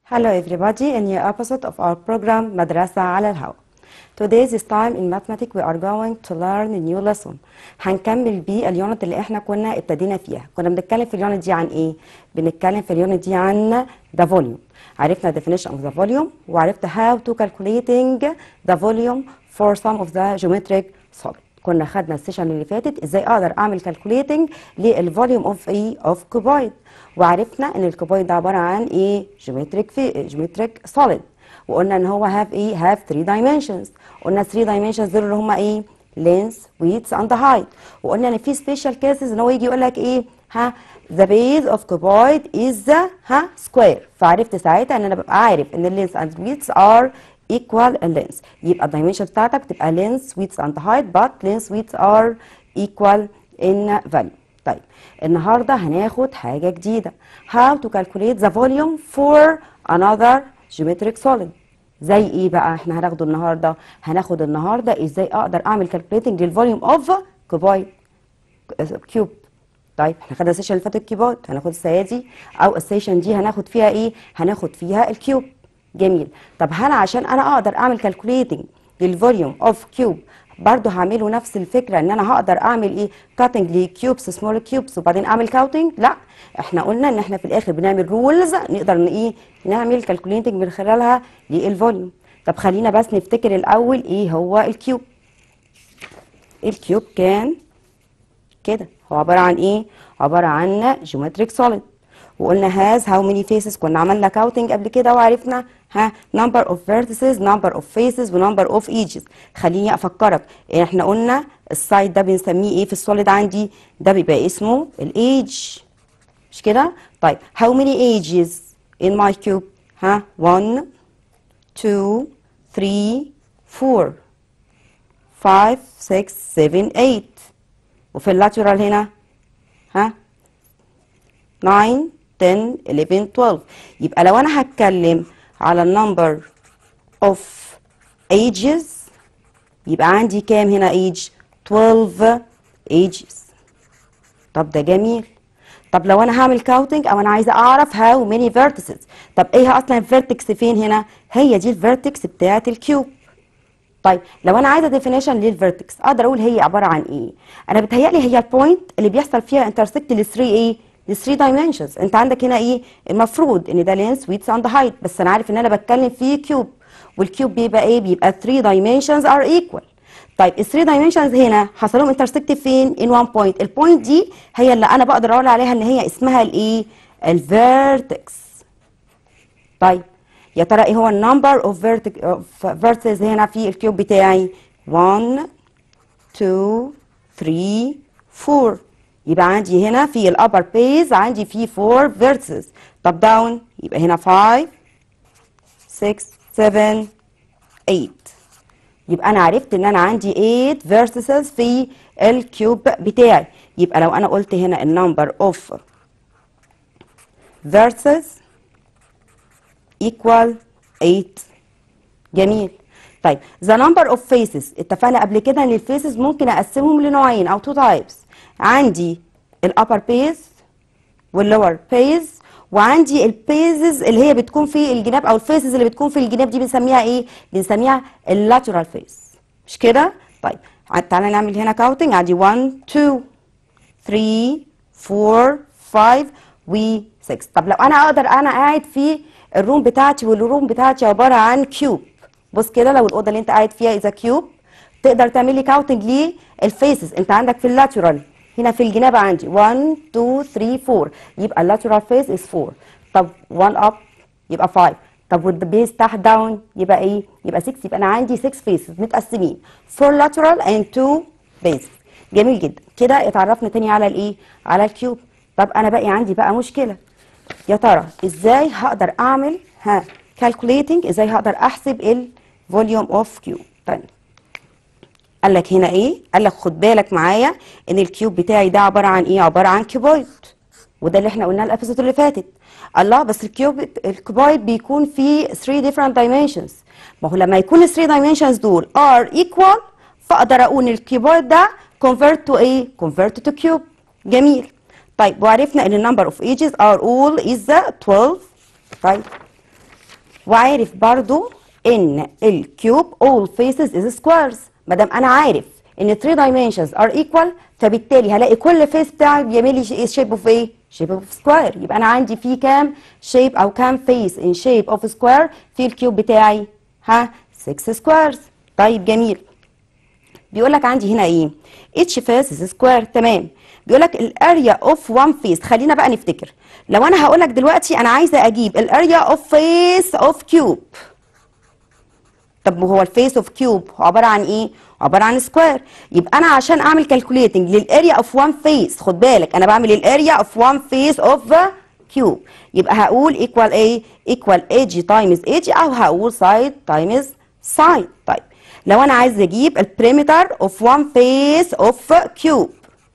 Hello everybody, a new episode of our program مدرسة على الهواء. Today's time in mathematics we are going to learn a new lesson. هنكمل بيه اليونت اللي احنا كنا ابتدينا فيها. كنا بنتكلم في اليونت دي عن ايه؟ بنتكلم في اليونت دي عن the volume. عرفنا definition of the volume وعرفت how to calculating the volume for some of the geometric solid. كنا خدنا السيشن اللي فاتت ازاي اقدر اعمل calculating للفوليوم اوف ايه اوف كوبايد وعرفنا ان الكوبايد ده عباره عن ايه جيومتريك في جيومتريك سوليد وقلنا ان هو هاف ايه هاف 3 دايمنشنز قلنا 3 دايمنشنز دول اللي هم ايه لينث ويدث اند هايت وقلنا ان في سبيشال كيسز ان هو يجي يقول لك ايه ها the base of cuboid is the ها square فعرفت ساعتها ان انا ببقى عارف ان اللينث and width are equal length يبقى الدايمنشن بتاعتك تبقى length width and height but length width are equal in value طيب النهارده هناخد حاجه جديده how to calculate the volume for another geometric solid زي ايه بقى احنا هناخده النهارده هناخد النهارده ازاي اقدر اعمل calculating للفوليوم اوف كوبايد كيوب طيب احنا خدنا السيشن اللي فاتت الكيوبات هناخد السنه دي او السيشن دي هناخد فيها ايه هناخد فيها الكيوب جميل طب هل عشان انا اقدر اعمل calculating للفوليوم اوف كيوب برضه هعمله نفس الفكره ان انا هقدر اعمل ايه كاتنج لكيوبس سمول كيوبس وبعدين اعمل كاونتنج لا احنا قلنا ان احنا في الاخر بنعمل رولز نقدر ان ايه نعمل كالكوليتنج من خلالها للفوليوم طب خلينا بس نفتكر الاول ايه هو الكيوب الكيوب كان كده هو عباره عن ايه عباره عن جيومتريك سوليد وقلنا هاز هاو ماني فيسز كنا عملنا كاونتنج قبل كده وعرفنا ها نمبر اوف فيرتيسز نمبر اوف فيسز ونمبر اوف ايجز خليني افكرك إيه احنا قلنا السايد ده بنسميه ايه في السوليد عندي ده بيبقى اسمه الايج مش كده طيب هاو ماني ايجز ان ماي كيوب ها 1 2 3 4 5 6 7 8 وفي اللاترال هنا ها 9 10 11 12 يبقى لو انا هتكلم على النمبر اوف ages يبقى عندي كام هنا age 12 ages طب ده جميل طب لو انا هعمل كاونتنج او انا عايزه اعرف هاو ماني فيرتيسز طب ايه اصلا الفيرتكس فين هنا هي دي الفيرتكس بتاعه الكيوب طيب لو انا عايزه ديفينيشن للفيرتكس اقدر اقول هي عباره عن ايه انا بتهيألي هي البوينت اللي بيحصل فيها انترسكت ل 3 ايه ل 3 دايمنشنز انت عندك هنا ايه المفروض ان ده لينس ويدث اند هايت بس انا عارف ان انا بتكلم في كيوب والكيوب بيبقى ايه بيبقى 3 دايمنشنز ار ايكوال طيب ال 3 دايمنشنز هنا حصل لهم انترسكت فين ان 1 بوينت البوينت دي هي اللي انا بقدر اقول عليها ان هي اسمها الايه الفيرتكس طيب يا ترى ايه هو النمبر اوف فيرتكس هنا في الكيوب بتاعي 1 2 3 4 يبقى عندي هنا في الابر بيز عندي في 4 فيرتسز طب داون يبقى هنا 5 6 7 8 يبقى انا عرفت ان انا عندي 8 فيرتسز في الكيوب بتاعي يبقى لو انا قلت هنا النمبر اوف فيرتسز equal 8 جميل طيب the number of faces اتفقنا قبل كده ان الفيسز ممكن اقسمهم لنوعين او two types عندي الابر بيز واللور بيز وعندي البيزز اللي هي بتكون في الجناب او الفيسز اللي بتكون في الجناب دي بنسميها ايه بنسميها اللاترال فيس مش كده طيب تعالى نعمل هنا كاونتنج عندي 1 2 3 4 5 و 6 طب لو انا اقدر انا قاعد في الروم بتاعتي والروم بتاعتي عباره عن كيوب بص كده لو الاوضه اللي انت قاعد فيها اذا كيوب تقدر تعمل لي كاونتنج للفيسز انت عندك في اللاترال هنا في الجناب عندي 1 2 3 4 يبقى اللاترال فيس از 4 طب 1 اب يبقى 5 طب والبيز تحت داون يبقى ايه يبقى 6 يبقى انا عندي 6 فيسز متقسمين 4 lateral and 2 bases جميل جدا كده اتعرفنا تاني على الايه على الكيوب طب انا باقي عندي بقى مشكله يا ترى ازاي هقدر اعمل ها calculating ازاي هقدر احسب الفوليوم اوف كيوب طيب قال لك هنا ايه قال لك خد بالك معايا ان الكيوب بتاعي ده عباره عن ايه عباره عن كيوبويد وده اللي احنا قلناه الابيسود اللي فاتت الله بس الكيوب الكيوبويد بيكون فيه 3 different dimensions ما هو لما يكون ال 3 dimensions دول are equal فاقدر اقول ان الكيوبويد ده convert to ايه convert to cube جميل طيب وعرفنا ان النمبر اوف ages are all is 12 طيب وعارف برضو ان الكيوب all faces is squares ما دام انا عارف ان 3 dimensions are equal فبالتالي هلاقي كل فيس بتاعي بيعمل لي شيب اوف ايه شيب اوف سكوير يبقى انا عندي في كام شيب او كام فيس ان شيب اوف سكوير في الكيوب بتاعي ها 6 سكويرز طيب جميل بيقول لك عندي هنا ايه each face is square تمام بيقول لك الاريا اوف وان فيس خلينا بقى نفتكر لو انا هقول لك دلوقتي انا عايزه اجيب الاريا اوف فيس اوف كيوب طب هو الفيس اوف كيوب عباره عن ايه عباره عن سكوير يبقى انا عشان اعمل كالكوليتنج للاريا اوف وان فيس خد بالك انا بعمل الاريا اوف وان فيس اوف كيوب يبقى هقول ايكوال ايه ايكوال ايجي تايمز ايجي او هقول سايد تايمز سايد طيب لو انا عايز اجيب البريمتر اوف وان فيس اوف كيوب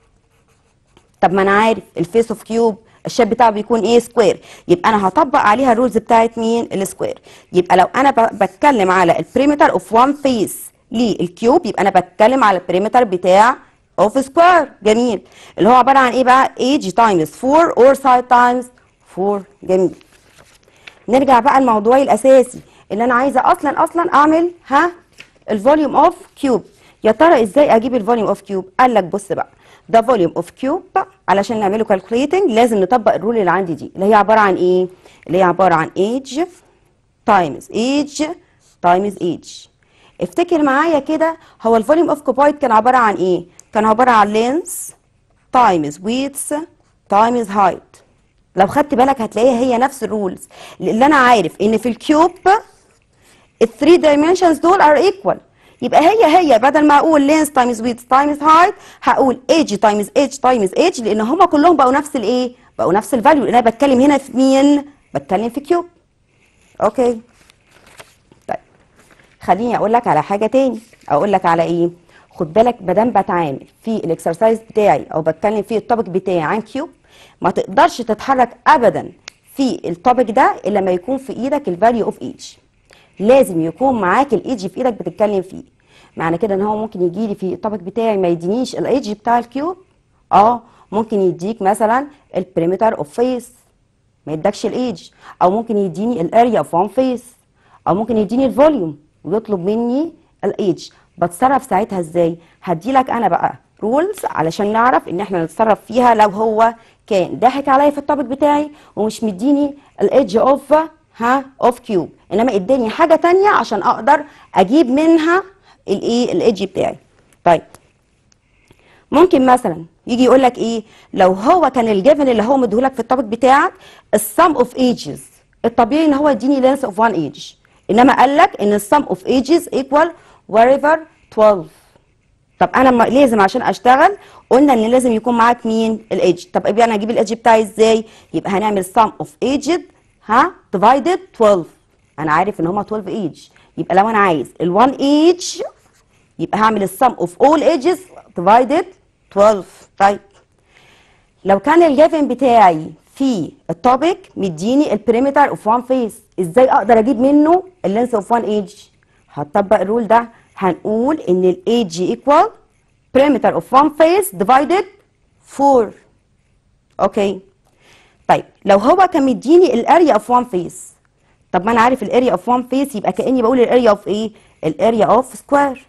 طب ما انا عارف الفيس اوف كيوب الشيب بتاعه بيكون ايه سكوير يبقى انا هطبق عليها الرولز بتاعت مين السكوير يبقى لو انا بتكلم على البريمتر اوف وان فيس للكيوب يبقى انا بتكلم على البريمتر بتاع اوف سكوير جميل اللي هو عباره عن ايه بقى ايج تايمز 4 اور سايد تايمز 4 جميل نرجع بقى الموضوع الاساسي اللي انا عايزه اصلا اصلا اعمل ها الفوليوم اوف كيوب يا ترى ازاي اجيب الفوليوم اوف كيوب قال لك بص بقى ده فوليوم اوف كيوب علشان نعمله كالكوليتنج لازم نطبق الرول اللي عندي دي اللي هي عباره عن ايه اللي هي عباره عن ايج تايمز ايج تايمز ايج افتكر معايا كده هو الفوليوم اوف كوبايد كان عباره عن ايه كان عباره عن لينس تايمز ويتس تايمز هايت لو خدت بالك هتلاقيها هي نفس الرولز اللي انا عارف ان في الكيوب الثري دايمنشنز دول ار ايكوال يبقى هي هي بدل ما اقول لينس تايمز ويدث تايمز هايت هقول ايج تايمز ايج تايمز ايج لان هما كلهم بقوا نفس الايه بقوا نفس الفاليو لان انا بتكلم هنا في مين بتكلم في كيوب اوكي طيب خليني اقول لك على حاجه تاني اقول لك على ايه خد بالك ما دام بتعامل في الاكسرسايز بتاعي او بتكلم في التوبيك بتاعي عن كيوب ما تقدرش تتحرك ابدا في التوبيك ده الا لما يكون في ايدك الفاليو اوف ايج لازم يكون معاك الايدج في ايدك بتتكلم فيه معنى كده ان هو ممكن يجي لي في الطبق بتاعي ما يدينيش الايدج بتاع الكيوب اه ممكن يديك مثلا البريمتر اوف فيس ما يدكش الايدج او ممكن يديني الاريا اوف وان فيس او ممكن يديني الفوليوم ويطلب مني الايدج بتصرف ساعتها ازاي هدي لك انا بقى رولز علشان نعرف ان احنا نتصرف فيها لو هو كان ضاحك عليا في التوبيك بتاعي ومش مديني الايدج اوف ها اوف كيوب انما اداني حاجه تانية عشان اقدر اجيب منها الايه الايدج بتاعي طيب ممكن مثلا يجي يقول لك ايه لو هو كان الجيفن اللي هو مديهولك في التوبيك بتاعك السم اوف ايجز الطبيعي ان هو يديني لينس اوف وان ايج انما قال لك ان السم اوف ايجز ايكوال wherever 12 طب انا ما لازم عشان اشتغل قلنا ان لازم يكون معاك مين الايدج طب يبقى انا اجيب الايدج بتاعي ازاي يبقى هنعمل sum of aged ها divided 12 انا عارف ان هما 12 ايج يبقى لو انا عايز ال1 ايج يبقى هعمل السم اوف اول ايجز divided 12 طيب لو كان الجيفن بتاعي في التوبيك مديني البريمتر اوف وان فيس ازاي اقدر اجيب منه اللينس اوف وان ايج هطبق الرول ده هنقول ان الايج ايكوال perimeter of one face divided 4 اوكي طيب لو هو كان مديني الاريا اوف وان فيس طب ما انا عارف الاريا اوف وان فيس يبقى كاني بقول الاريا اوف ايه الاريا اوف سكوير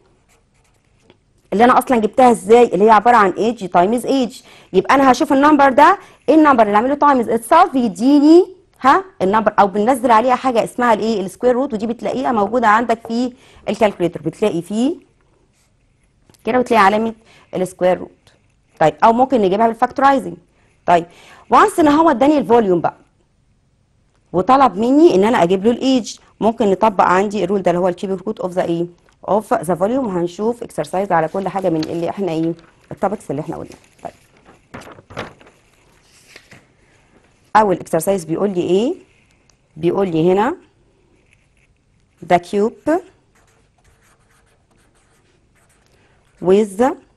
اللي انا اصلا جبتها ازاي اللي هي عباره عن ايج تايمز ايج يبقى انا هشوف النمبر ده ايه النمبر اللي اعمله تايمز اتسلف يديني ها النمبر او بننزل عليها حاجه اسمها الايه السكوير روت ودي بتلاقيها موجوده عندك في الكالكوليتر بتلاقي فيه كده بتلاقي علامه السكوير روت طيب او ممكن نجيبها بالفاكتورايزنج طيب وانس ان هو اداني الفوليوم بقى وطلب مني ان انا اجيب له الايج ممكن نطبق عندي الرول ده اللي هو الكيوبيك روت اوف ذا ايه اوف ذا فوليوم وهنشوف اكسرسايز على كل حاجه من اللي احنا ايه التوبكس اللي احنا قلناها طيب اول اكسرسايز بيقول لي ايه بيقول لي هنا the cube with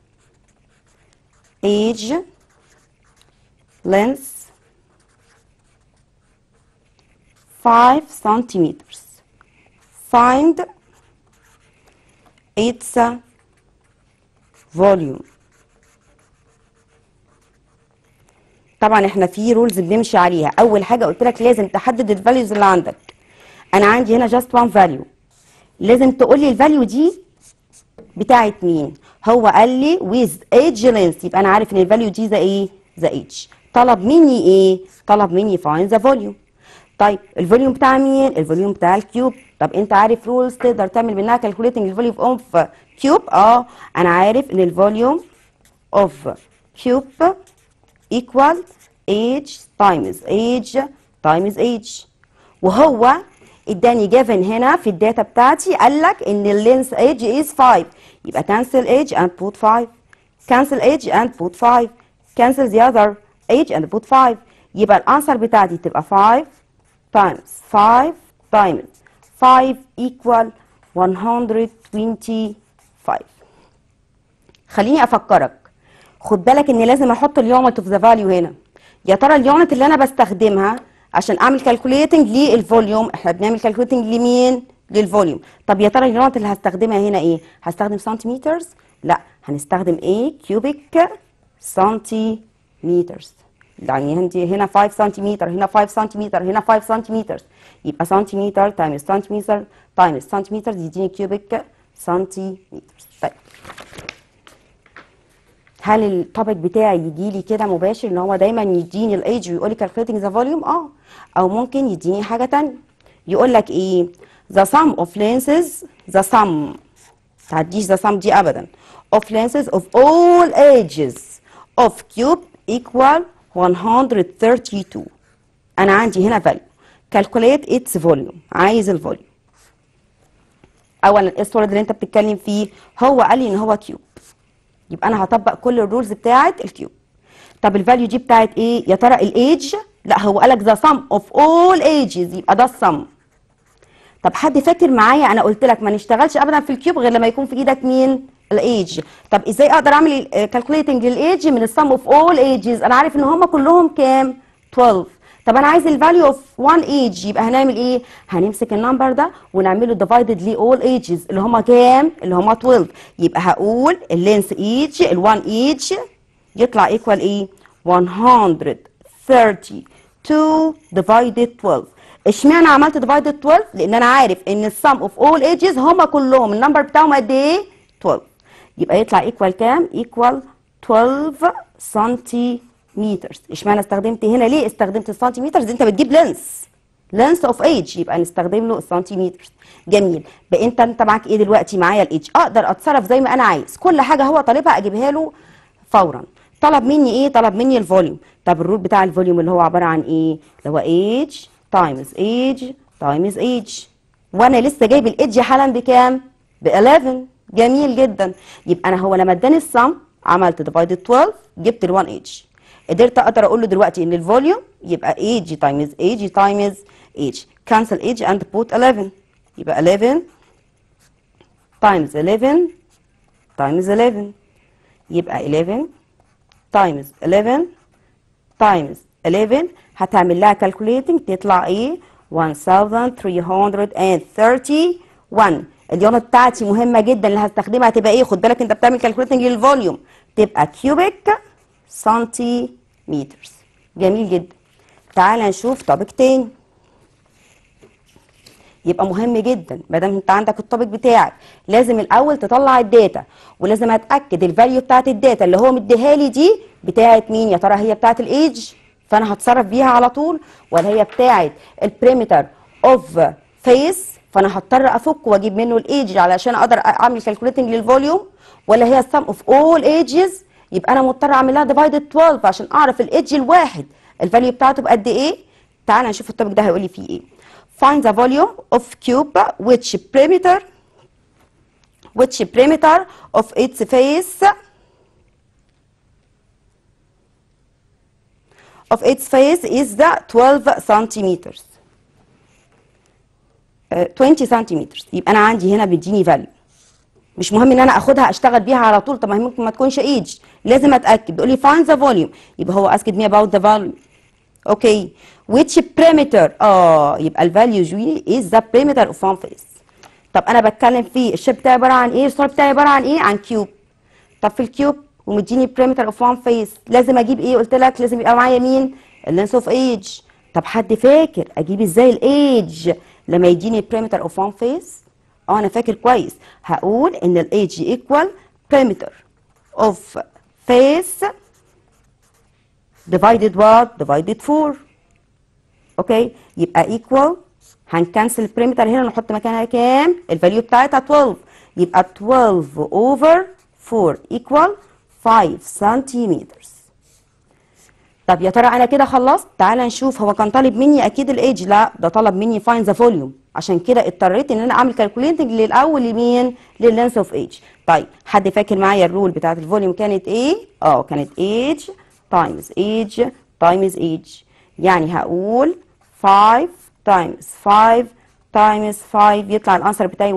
age length 5 centimeters find its volume طبعا احنا في رولز بنمشي عليها اول حاجه قلت لك لازم تحدد الفاليوز اللي عندك انا عندي هنا just one value لازم تقول لي الفاليو دي بتاعت مين هو قال لي with age length يبقى انا عارف ان الفاليو دي ذا ايه ذا age طلب مني ايه طلب مني find the volume طيب الفوليوم بتاع مين الفوليوم بتاع الكيوب طب انت عارف رولز تقدر تعمل منها كالكوليتنج الفوليوم اوف كيوب اه انا عارف ان الفوليوم اوف كيوب equal age times age times age وهو اداني جيفن هنا في الداتا بتاعتي قال لك ان اللينس age is 5 يبقى cancel age and put 5 cancel age and put 5 cancel the other age and put 5 يبقى الانسر بتاعتي تبقى 5 times 5 times 5 equal 125 خليني افكرك خد بالك ان لازم احط اليونت اوف ذا فاليو هنا يا ترى اليونت اللي انا بستخدمها عشان اعمل كالكوليتنج للفوليوم احنا بنعمل كالكوليتنج لمين للفوليوم طب يا ترى اليونت اللي هستخدمها هنا ايه هستخدم سنتيمترز لا هنستخدم ايه كيوبيك سنتيمترز يعني عندي هنا 5 سنتيمتر هنا 5 سنتيمتر هنا 5 سنتيمتر يبقى سنتيمتر تايمز سنتيمتر تايمز سنتيمتر يديني كيوبيك سنتيمتر طيب هل التوبيك بتاعي يجي لي كده مباشر ان هو دايما يديني الايدج ويقول لي كالكوليتنج ذا فوليوم اه او ممكن يديني حاجه ثانيه يقول لك ايه the sum of lenses the sum تعديش the sum دي ابدا of lenses of all ages of cube equal 132 انا عندي هنا value calculate its volume عايز الفوليوم اولا الصوره اللي انت بتتكلم فيه هو قال لي ان هو كيوب يبقى انا هطبق كل الرولز بتاعه الكيوب طب الفاليو دي بتاعت ايه يا ترى الايدج لا هو قالك ذا سم اوف اول ايجز يبقى ده السم طب حد فاكر معايا انا قلت لك ما نشتغلش ابدا في الكيوب غير لما يكون في ايدك مين الايدج طب ازاي اقدر اعمل كالكوليتنج للايدج من السم اوف اول ايجز انا عارف ان هم كلهم كام 12 طب انا عايز الفاليو اوف 1 ايج يبقى هنعمل ايه هنمسك النمبر ده ونعمله ديفايدد لاول ايجز اللي هم كام اللي هم 12 يبقى هقول اللينس ايج ال1 ايج يطلع ايكوال ايه 132 ديفايدد 12 اشمعنى عملت ديفايدد 12 لان انا عارف ان السم اوف اول ايجز هم كلهم النمبر بتاعهم قد ايه 12 يبقى يطلع ايكوال كام ايكوال 12 سنتيمترز اشمعنى استخدمت هنا ليه استخدمت السنتيمترز انت بتجيب لينس لينس اوف ايج يبقى نستخدم له السنتيمترز جميل بقى انت انت معاك ايه دلوقتي معايا الايج اقدر اتصرف زي ما انا عايز كل حاجه هو طالبها اجيبها له فورا طلب مني ايه طلب مني الفوليوم طب الروت بتاع الفوليوم اللي هو عباره عن ايه اللي هو ايج تايمز ايج تايمز ايج وانا لسه جايب الايدج حالا بكام ب 11 جميل جدا يبقى انا هو لما اداني السم عملت ديفايدد 12 جبت ال1 ايج قدرت اقدر اقول له دلوقتي ان الفوليوم يبقى ايج تايمز ايج تايمز ايج كانسل ايج اند بوت 11 يبقى 11 تايمز 11 تايمز 11 يبقى 11 تايمز 11 تايمز 11 هتعمل لها كالكوليتنج تطلع ايه 1331 اليونت بتاعتي مهمه جدا اللي هستخدمها تبقى ايه خد بالك انت بتعمل كالكوليتنج للفوليوم تبقى كيوبيك سنتيمترز جميل جدا تعال نشوف توبيك تاني يبقى مهم جدا ما دام انت عندك التوبيك بتاعك لازم الاول تطلع الداتا ولازم اتاكد الفاليو بتاعت الداتا اللي هو مديها لي دي بتاعت مين يا ترى هي بتاعت الايدج فانا هتصرف بيها على طول ولا هي بتاعت البريمتر اوف فيس فانا هضطر افك واجيب منه الايدج علشان اقدر اعمل كالكوليتنج للفوليوم ولا هي السم اوف اول ايجز يبقى انا مضطر اعمل لها ديفايدد 12 عشان اعرف الايدج الواحد الفاليو بتاعته بقد ايه تعال نشوف التوبيك ده هيقول لي فيه ايه find the volume of cube which perimeter which perimeter of its face of its face is the 12 centimeters uh, 20 centimeters يبقى انا عندي هنا بيديني فاليو مش مهم ان انا اخدها اشتغل بيها على طول طب ما هي ممكن ما تكونش ايدج لازم اتاكد بيقول لي find the volume يبقى هو asked me about the volume اوكي which perimeter اه يبقى الفاليو جي is the perimeter of one face طب انا بتكلم في الشيب بتاعي عباره عن ايه الصوره بتاعي عباره عن ايه عن كيوب طب في الكيوب ومديني perimeter of one face لازم اجيب ايه قلت لك لازم يبقى معايا مين اللينس اوف ايج طب حد فاكر اجيب ازاي الايدج لما يديني perimeter of one face اه انا فاكر كويس هقول ان الايدج equal perimeter of face divided what divided 4 اوكي يبقى equal هنكنسل البريمتر هنا نحط مكانها كام الفاليو بتاعتها 12 يبقى 12 over 4 equal 5 سنتيمتر طب يا ترى انا كده خلصت تعال نشوف هو كان طالب مني اكيد الايدج لا ده طلب مني فاين ذا فوليوم عشان كده اضطريت ان انا اعمل كالكوليتنج للاول لمين لللينس اوف ايدج طيب حد فاكر معايا الرول بتاعت الفوليوم كانت ايه اه كانت ايدج تايمز ايدج تايمز ايدج يعني هقول 5 تايمز 5 تايمز 5 يطلع الانسر بتاعي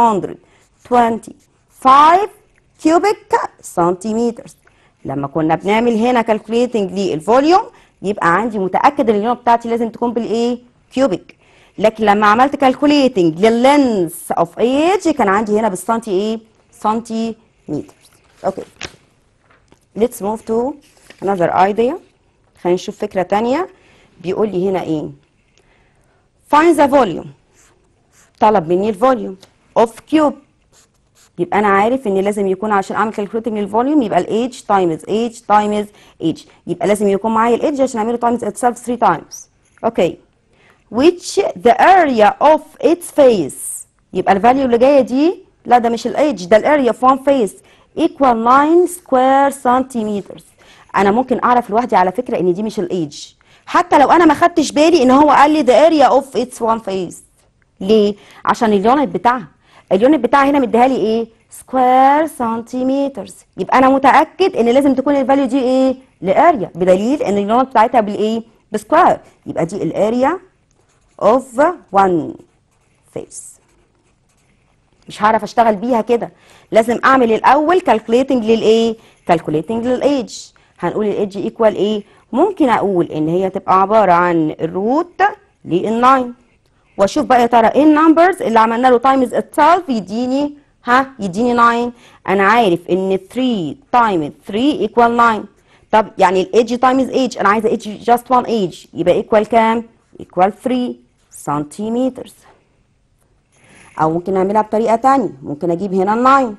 125 كيوبيك سنتيمتر لما كنا بنعمل هنا كالكوليتنج للفوليوم يبقى عندي متاكد ان اليونت بتاعتي لازم تكون بالايه كيوبيك لكن لما عملت كالكوليتنج لللينس اوف ايج كان عندي هنا بالسنتي ايه سنتيمتر اوكي let's move to another idea خلينا نشوف فكره تانية بيقول لي هنا ايه find the volume طلب مني الفوليوم اوف كيوب يبقى انا عارف ان لازم يكون عشان اعمل كالكوليتنج للفوليوم يبقى الايدج تايمز ايدج تايمز ايدج يبقى لازم يكون معايا الايدج عشان اعمله تايمز itself 3 تايمز اوكي which the area of its face يبقى الفاليو اللي جايه دي لا ده مش الايدج ده الاريا of one face equal 9 square centimeters انا ممكن اعرف لوحدي على فكره ان دي مش الايدج حتى لو انا ما خدتش بالي ان هو قال لي the area of its one face ليه عشان اليونت بتاعها اليونت بتاعها هنا مديها لي ايه سكوير سنتيمترز يبقى انا متاكد ان لازم تكون الفاليو دي ايه لاريا بدليل ان اليونت بتاعتها بالايه بسكوير يبقى دي الاريا اوف one face مش هعرف اشتغل بيها كده لازم اعمل الاول كالكوليتنج للايه كالكوليتنج للايدج هنقول الايدج ايكوال ايه ممكن اقول ان هي تبقى عباره عن الروت للناين واشوف بقى يا ترى ايه النمبرز اللي عملنا له تايمز اتسلف يديني ها يديني 9 انا عارف ان 3 تايمز 3 ايكوال 9 طب يعني الايدج تايمز ايدج انا عايزه ايدج جاست 1 ايدج يبقى ايكوال كام ايكوال 3 سنتيمتر او ممكن نعملها بطريقه ثانيه ممكن اجيب هنا 9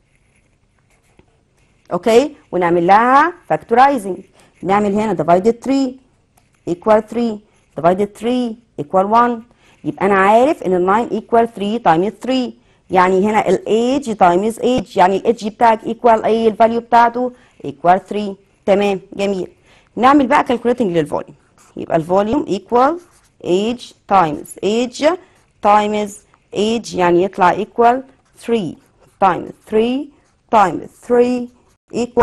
اوكي ونعمل لها فاكتورايزنج نعمل هنا divided 3 equal 3 divided 3 equal 1 يبقى انا عارف ان ال 9 equal 3 times 3 يعني هنا الايدج تايمز ايدج يعني الايدج بتاعك ايكوال ايه الفاليو بتاعته ايكوال 3 تمام جميل نعمل بقى كالكوليتنج للفوليوم يبقى الفوليوم ايكوال ايدج تايمز ايدج تايمز ايدج يعني يطلع ايكوال 3 تايمز 3 تايمز 3 ايكوال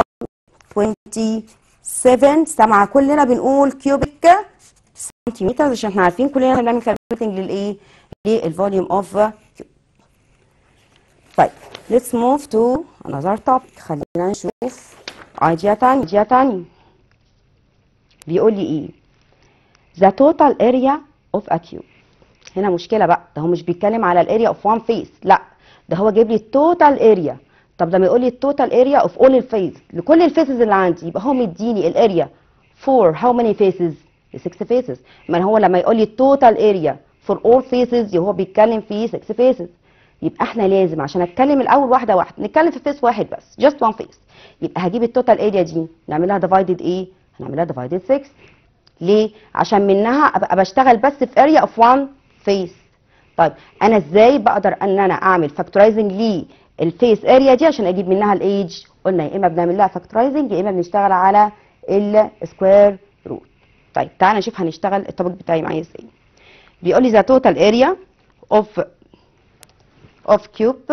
27 سامعه كلنا بنقول كيوبيك سنتيمتر عشان احنا عارفين كلنا بنعمل كالكوليتنج للايه للفوليوم اوف طيب let's move to another topic خلينا نشوف ايديا تاني ايديا تاني بيقول لي ايه the total area of a cube هنا مشكلة بقى ده هو مش بيتكلم على الاريا اوف one face لا ده هو جايب لي التوتال اريا طب لما يقول لي التوتال اريا اوف all الفيز لكل الفيسز اللي عندي يبقى هو مديني الاريا for how many faces 6 faces ما هو لما يقول لي التوتال اريا for all faces هو بيتكلم في 6 faces يبقى احنا لازم عشان اتكلم الاول واحده واحده نتكلم في فيس واحد بس جاست وان فيس يبقى هجيب التوتال اريا دي نعملها ديفايدد ايه هنعملها ديفايدد 6 ليه عشان منها ابقى بشتغل بس في اريا اوف وان فيس طيب انا ازاي بقدر ان انا اعمل فاكتورايزنج للفيس اريا دي عشان اجيب منها الايدج قلنا يا اما بنعمل لها فاكتورايزنج يا اما بنشتغل على السكوير روت طيب تعالى نشوف هنشتغل التوبيك بتاعي معايا ازاي بيقول لي ذا توتال اريا اوف of cube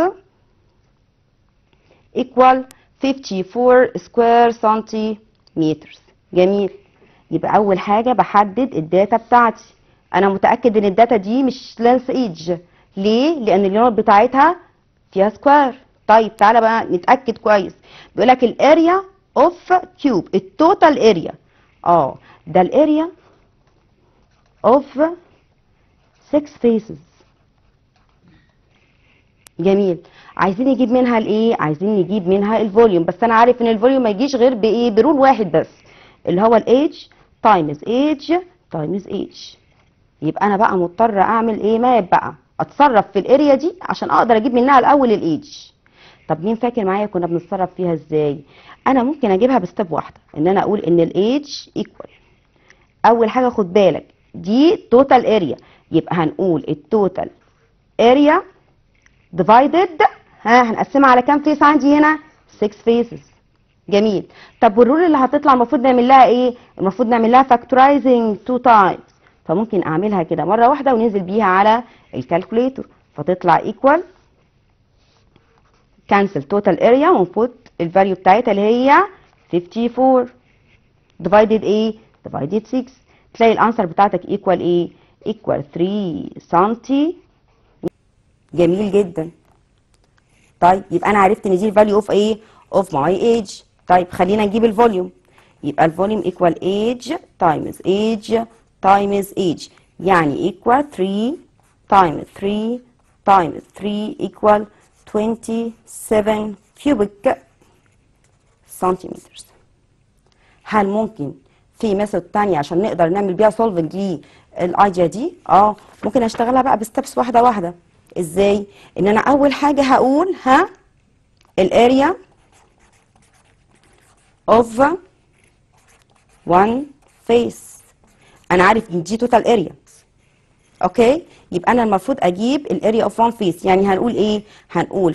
equal 54 square centimeters جميل يبقى اول حاجه بحدد الداتا بتاعتي انا متاكد ان الداتا دي مش لانس ايدج ليه لان اليونت بتاعتها فيها سكوير طيب تعالى بقى نتاكد كويس بيقول لك الاريا اوف كيوب التوتال اريا اه ده الاريا اوف 6 faces جميل عايزين نجيب منها الايه عايزين نجيب منها الفوليوم بس انا عارف ان الفوليوم ما يجيش غير بايه برول واحد بس اللي هو الايدج تايمز ايدج تايمز ايدج يبقى انا بقى مضطره اعمل ايه ماب بقى اتصرف في الاريا دي عشان اقدر اجيب منها الاول الايدج طب مين فاكر معايا كنا بنتصرف فيها ازاي انا ممكن اجيبها بستيب واحده ان انا اقول ان الايدج ايكوال اول حاجه خد بالك دي توتال اريا يبقى هنقول التوتال اريا ديفايدد ها هنقسمها على كام فيس عندي هنا 6 فيسز جميل طب والرول اللي هتطلع المفروض نعمل لها ايه المفروض نعمل لها فاكتورايزنج تو تايمز فممكن اعملها كده مره واحده وننزل بيها على الكالكوليتور فتطلع ايكوال كانسل توتال اريا ونفوت الفاليو بتاعتها اللي هي 54 ديفايدد ايه ديفايدد 6 تلاقي الانسر بتاعتك ايكوال ايه ايكوال 3 سنتي جميل جدا طيب يبقى انا عرفت ان دي الفاليو اوف ايه اوف ماي ايج طيب خلينا نجيب الفوليوم يبقى الفوليوم ايكوال ايج تايمز ايج تايمز ايج يعني ايكوال 3 تايمز 3 تايمز 3 ايكوال 27 كيوبيك سنتيمترز هل ممكن في ميثود تانية عشان نقدر نعمل بيها سولفنج للايديا دي اه ممكن اشتغلها بقى بستبس واحده واحده ازاي ان انا اول حاجه هقول ها الاريا اوف one face انا عارف ان دي توتال اريا اوكي يبقى انا المفروض اجيب الاريا اوف one face يعني هنقول ايه هنقول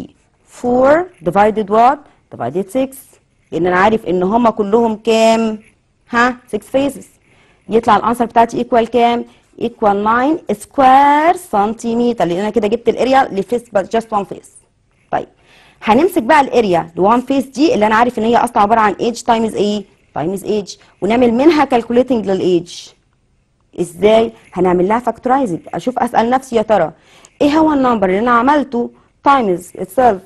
54 divided what divided 6 لان انا عارف ان هما كلهم كام ها 6 faces يطلع الانسر بتاعتي ايكوال كام ايكوال 9 سكوير سنتيمتر لان انا كده جبت الاريا لفيس جاست وان فيس طيب هنمسك بقى الاريا لوان فيس دي اللي انا عارف ان هي اصلا عباره عن ايج تايمز ايه تايمز ايج ونعمل منها كالكوليتنج للايج ازاي هنعمل لها فاكتورايزنج اشوف اسال نفسي يا ترى ايه هو النمبر اللي انا عملته تايمز اتسيلف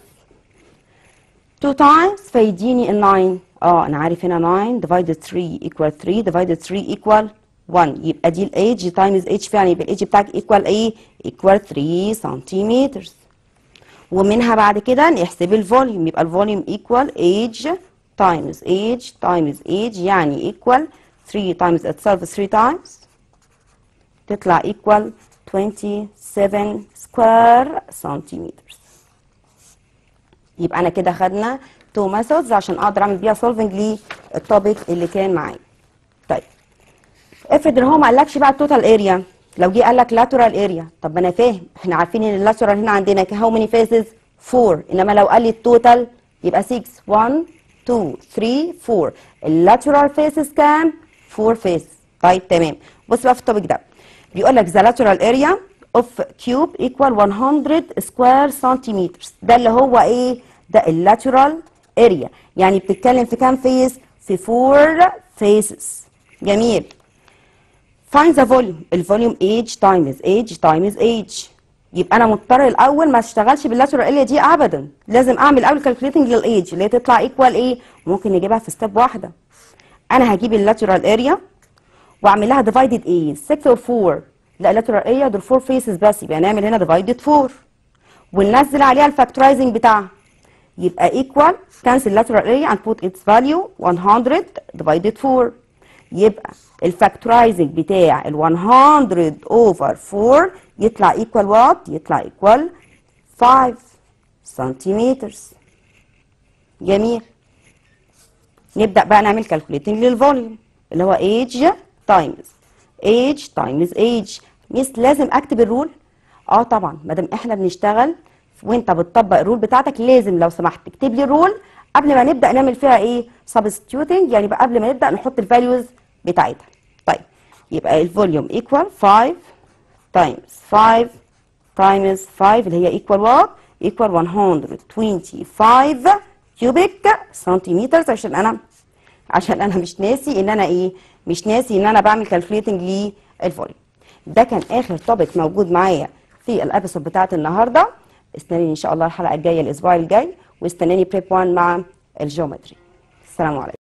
2 تايمز فيديني ال 9 اه انا عارف هنا 9 ديفايدد 3 ايكوال 3 ديفايدد 3 ايكوال 1 يبقى دي الايدج تايمز اتش فعلا يبقى الايدج بتاعك ايكوال ايه ايكوال 3 سنتيمتر ومنها بعد كده نحسب الفوليوم يبقى الفوليوم ايكوال ايج تايمز ايج تايمز ايج يعني ايكوال 3 تايمز itself 3 تايمز تطلع ايكوال 27 سكوير سنتيمتر يبقى انا كده خدنا تو ميثودز عشان اقدر اعمل بيها سولفنج للتوبيك اللي كان معايا طيب افرض ان هو ما قالكش بقى التوتال اريا لو جه قال لك لاترال اريا طب ما انا فاهم احنا عارفين ان اللاترال هنا عندنا هاو ماني فيسز 4 انما لو قال لي التوتال يبقى 6 1 2 3 4 اللاترال فيسز كام 4 فيس طيب تمام بص بقى في التوبيك ده بيقول لك ذا لاترال اريا اوف كيوب ايكوال 100 سكوير سنتيمتر ده اللي هو ايه ده اللاترال اريا يعني بتتكلم في كام فيس في 4 فيسز جميل find the volume الفوليوم age times age times age يبقى انا مضطر الاول ما اشتغلش باللاترال اريا دي ابدا لازم اعمل اول كالكوليتنج للايج اللي هي تطلع ايكوال ايه ممكن نجيبها في ستيب واحده انا هجيب اللاترال اريا واعمل لها ديفايدد ايه 6 اور 4 لا اللاترال اريا دول 4 فيسز بس يبقى نعمل هنا ديفايدد 4 وننزل عليها الفاكتورايزنج بتاعها يبقى ايكوال كانسل lateral اريا and put its value 100 divided 4 يبقى الفاكتورايزنج بتاع ال 100 over 4 يطلع equal what؟ يطلع equal 5 سنتيمتر جميل نبدأ بقى نعمل calculating للفوليوم اللي هو age times age times age ميس لازم اكتب الرول اه طبعا ما دام احنا بنشتغل وانت بتطبق الرول بتاعتك لازم لو سمحت تكتب لي الرول قبل ما نبدا نعمل فيها ايه substituting يعني بقى قبل ما نبدا نحط الفاليوز بتاعتها طيب يبقى الفوليوم equal 5 times 5 times 5 اللي هي equal what equal 125 cubic centimeters عشان انا عشان انا مش ناسي ان انا ايه مش ناسي ان انا بعمل calculating للفوليوم ده كان اخر توبيك موجود معايا في الابيسود بتاعت النهارده استناني ان شاء الله الحلقه الجايه الاسبوع الجاي واستناني بريب 1 مع الجيومتري السلام عليكم